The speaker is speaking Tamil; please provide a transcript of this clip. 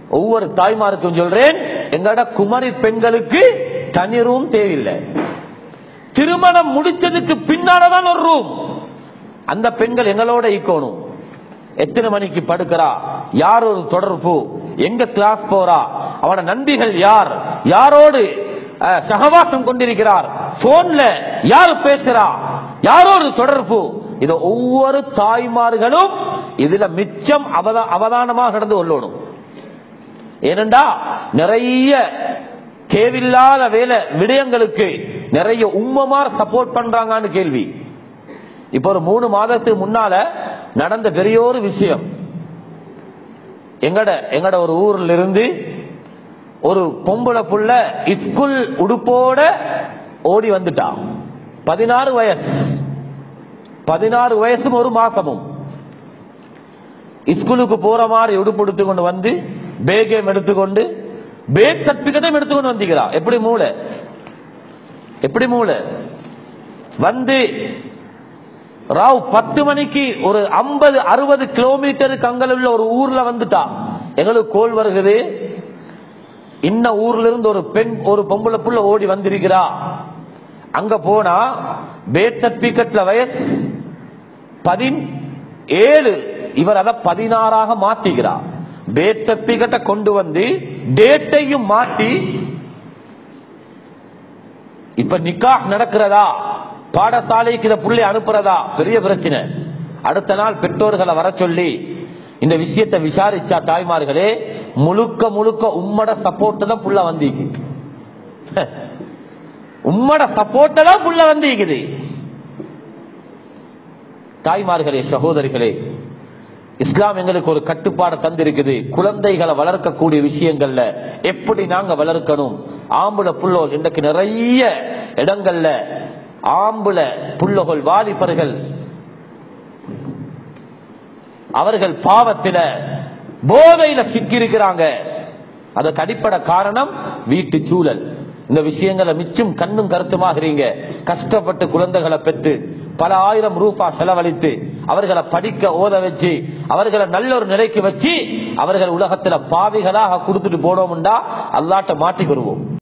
ஒவ்வொரு தாய்மாருக்கும் சொல்றேன் எங்கட குமரி பெண்களுக்கு தனி ரூம் தேவையில்லை திருமணம் முடிச்சதுக்கு பின்னாலதான் ஒரு ரூம் அந்த பெண்கள் எங்களோட ஈக்கணும் எத்தனை மணிக்கு படுக்கிறா யார் ஒரு தொடர்பு எங்க கிளாஸ் போறா அவட நண்பிகள் யார் யாரோடு அஹ், சகவாசம் கொண்டிருக்கிறார் போன்ல யார் பேசுறா யாரோடு தொடர்பு இது ஒவ்வொரு தாய்மார்களும் இதுல மிச்சம் அவதா- அவதானமாக நடந்து கொள்ளணும் ஏனென்றா நிறைய தேவையில்லாத வேலை விடயங்களுக்கு நிறைய உம்மமார் சப்போர்ட் பண்றாங்கன்னு கேள்வி இப்ப ஒரு மூணு மாதத்துக்கு முன்னால நடந்த பெரிய ஒரு விஷயம் எங்கட எங்கட ஒரு ஊர்ல இருந்து ஒரு பொம்பளை புள்ள ஸ்கூல் உடுப்போட ஓடி வந்துட்டா பதினாறு வயசு பதினாறு வயசும் ஒரு மாசமும் ஸ்கூலுக்கு போற மாதிரி உடுப்பு எடுத்து கொண்டு வந்து பேகையும் எடுத்துக்கொண்டு பேக் சர்டிபிகேட்டும் எடுத்துக்கொண்டு வந்திக்கிறா எப்படி மூளை எப்படி மூளை வந்து ராவ் பத்து மணிக்கு ஒரு ஐம்பது அறுபது கிலோமீட்டருக்கு அங்கல உள்ள ஒரு ஊர்ல வந்துட்டா எங்களுக்கு கோல் வருகிறது இன்ன ஊர்ல இருந்து ஒரு பெண் ஒரு பொம்பளை புள்ள ஓடி வந்திருக்கிறா அங்க போனா பேட் சர்டிபிகேட்ல வயசு பதின் ஏழு இவர் அதை பதினாறாக மாத்திக்கிறார் பேட் சர்டிபிகேட்டை கொண்டு வந்து டேட்டையும் மாத்தி இப்ப நிக்காஹ் நடக்கிறதா பாடசாலைக்கு இதை புள்ளி அனுப்புறதா பெரிய பிரச்சனை அடுத்த நாள் பெற்றோர்களை வர சொல்லி இந்த விஷயத்தை விசாரிச்சா தாய்மார்களே முழுக்க முழுக்க உம்மட சப்போர்ட் தான் புள்ள வந்தீங்க உம்மட சப்போர்ட் தான் புள்ள வந்தீங்குது தாய்மார்களே சகோதரிகளே இஸ்லாம் எங்களுக்கு ஒரு கட்டுப்பாடு தந்திருக்குது குழந்தைகளை வளர்க்கக்கூடிய விஷயங்கள்ல எப்படி நாங்க வளர்க்கணும் ஆம்புல புள்ளோல் இன்றைக்கு நிறைய இடங்கள்ல ஆம்புல புள்ளோல் வாலிபர்கள் அவர்கள் பாவத்தில போதையில சிக்கி இருக்கிறாங்க அதற்கு அடிப்படை காரணம் வீட்டு சூழல் இந்த விஷயங்களை மிச்சும் கண்ணும் கருத்துமாகிறீங்க கஷ்டப்பட்டு குழந்தைகளை பெற்று பல ஆயிரம் ரூபா செலவழித்து அவர்களை படிக்க ஓத வச்சு அவர்களை நல்ல ஒரு நிலைக்கு வச்சு அவர்கள் உலகத்துல பாவிகளாக கொடுத்துட்டு போனோம்டா அல்லாட்ட மாட்டிக்கிடுவோம்